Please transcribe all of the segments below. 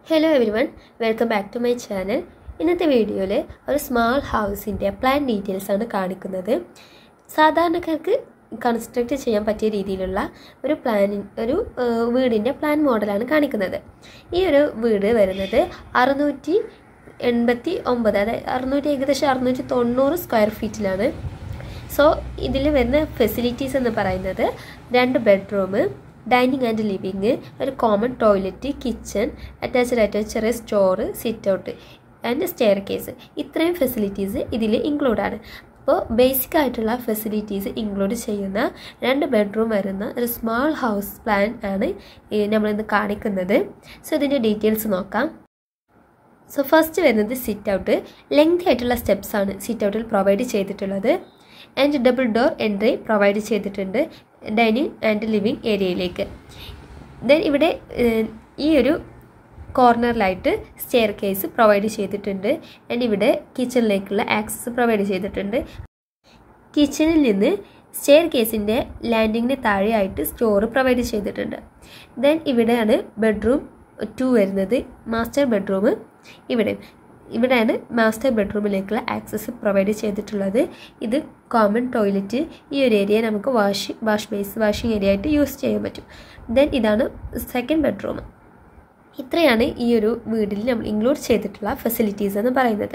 hello everyone welcome back to my channel ഇന്നത്തെ വീഡിയോയിൽ ഒരു സ്മാൾ ഹൗസിൻ്റെ പ്ലാൻ ഡീറ്റെയിൽസ് ആണ് കാണിക്കുന്നത് സാധാരണക്കാർക്ക് കൺസ്ട്രക്റ്റ് ചെയ്യാൻ പറ്റിയ രീതിയിലുള്ള ഒരു പ്ലാനിങ് ഒരു ഏഹ്, വീടിൻ്റെ പ്ലാൻ മോഡലാണ് കാണിക്കുന്നത് ഈ ഒരു വീട് വരുന്നത് അറുന്നൂറ്റി എൺപത്തി ഒമ്പത് അതായത് അറുന്നൂറ്റി ഏകദേശം അറുന്നൂറ്റി തൊണ്ണൂറ് സ്ക്വയർ ഫീറ്റിലാണ് സോ ഇതിൽ വരുന്ന ഫെസിലിറ്റീസ് എന്ന് പറയുന്നത് രണ്ട് ബെഡ്റൂം ഡൈനിങ് ആൻഡ് ലിവിങ് ഒരു കോമൺ ടോയ്ലറ്റ് കിച്ചൺ അറ്റാച്ച്ഡ് ആയിട്ട് ഒരു ചെറിയ store sit out and staircase ഇത്രയും ഫെസിലിറ്റീസ് ഇതിൽ ഇൻക്ലൂഡ് ആണ് അപ്പോൾ ബേസിക് ആയിട്ടുള്ള ഫെസിലിറ്റീസ് ഇൻക്ലൂഡ് ചെയ്യുന്ന രണ്ട് ബെഡ്റൂം വരുന്ന ഒരു സ്മാൾ ഹൗസ് പ്ലാൻ ആണ് ഈ നമ്മളിന്ന് കാണിക്കുന്നത് സോ ഇതിൻ്റെ ഡീറ്റെയിൽസ് നോക്കാം സോ ഫസ്റ്റ് വരുന്നത് സിറ്റ് ഔട്ട് ലെങ്തി ആയിട്ടുള്ള സ്റ്റെപ്സ് ആണ് സിറ്റ് ഔട്ടിൽ പ്രൊവൈഡ് ചെയ്തിട്ടുള്ളത് and double door entry provide ചെയ്തിട്ടുണ്ട് ഡൈനിങ് ആൻഡ് ലിവിങ് ഏരിയയിലേക്ക് ദെൻ ഇവിടെ ഏഹ്, ഈ ഒരു കോർണറിലായിട്ട് സ്റ്റെയർ കേസ് പ്രൊവൈഡ് ചെയ്തിട്ടുണ്ട് ആൻഡ് ഇവിടെ കിച്ചണിലേക്കുള്ള ആക്സസ് പ്രൊവൈഡ് ചെയ്തിട്ടുണ്ട് കിച്ചണിൽ നിന്ന് സ്റ്റെയർ കേസിൻ്റെ ലാൻഡിങ്ങിന് താഴെയായിട്ട് സ്റ്റോർ പ്രൊവൈഡ് ചെയ്തിട്ടുണ്ട് ദെൻ ഇവിടെയാണ് ബെഡ്റൂം ടു വരുന്നത് മാസ്റ്റർ ബെഡ്റൂം ഇവിടെ ഇവിടെയാണ് മാസ്റ്റർ ബെഡ്റൂമിലേക്കുള്ള ആക്സസ് പ്രൊവൈഡ് ചെയ്തിട്ടുള്ളത് ഇത് കോമൺ ടോയ്ലറ്റ് ഈ ഒരു ഏരിയ നമുക്ക് wash wash base washing area ആയിട്ട് യൂസ് ചെയ്യാൻ പറ്റും ദെൻ ഇതാണ് സെക്കൻഡ് ബെഡ്റൂം ഇത്രയാണ് ഈ ഒരു വീടിൽ നമ്മൾ ഇൻക്ലൂഡ് ചെയ്തിട്ടുള്ള ഫെസിലിറ്റീസ് എന്ന് പറയുന്നത്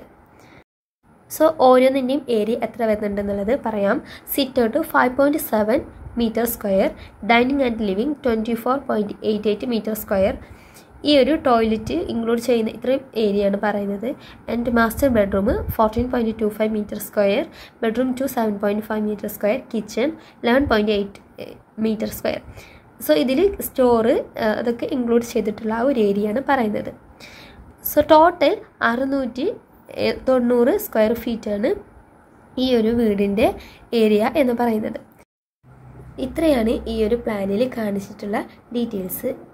സോ ഓരോന്നിൻ്റെയും ഏരിയ എത്ര വരുന്നുണ്ടെന്നുള്ളത് പറയാം sit out five point seven metre square dining and living twenty four point eight eight metre square ഈ ഒരു ടോയ്ലറ്റ് ഇൻക്ലൂഡ് ചെയ്യുന്ന ഇത്രയും ഏരിയ ആണ് പറയുന്നത് and master bedroom fourteen point two five metre square bedroom two seven point five metre square kitchen eleven point eight metre square so ഇതിൽ store അതൊക്കെ include ചെയ്തിട്ടുള്ള ആ ഒരു ഏരിയ ആണ് പറയുന്നത് സോ ടോട്ടൽ അറുന്നൂറ്റി എ- തൊണ്ണൂറ് സ്ക്വയർ ഫീറ്റാണ് ഈ ഒരു വീടിൻ്റെ ഏരിയ എന്ന് പറയുന്നത് ഇത്രയാണ് ഈ ഒരു പ്ലാനിൽ കാണിച്ചിട്ടുള്ള ഡീറ്റെയിൽസ്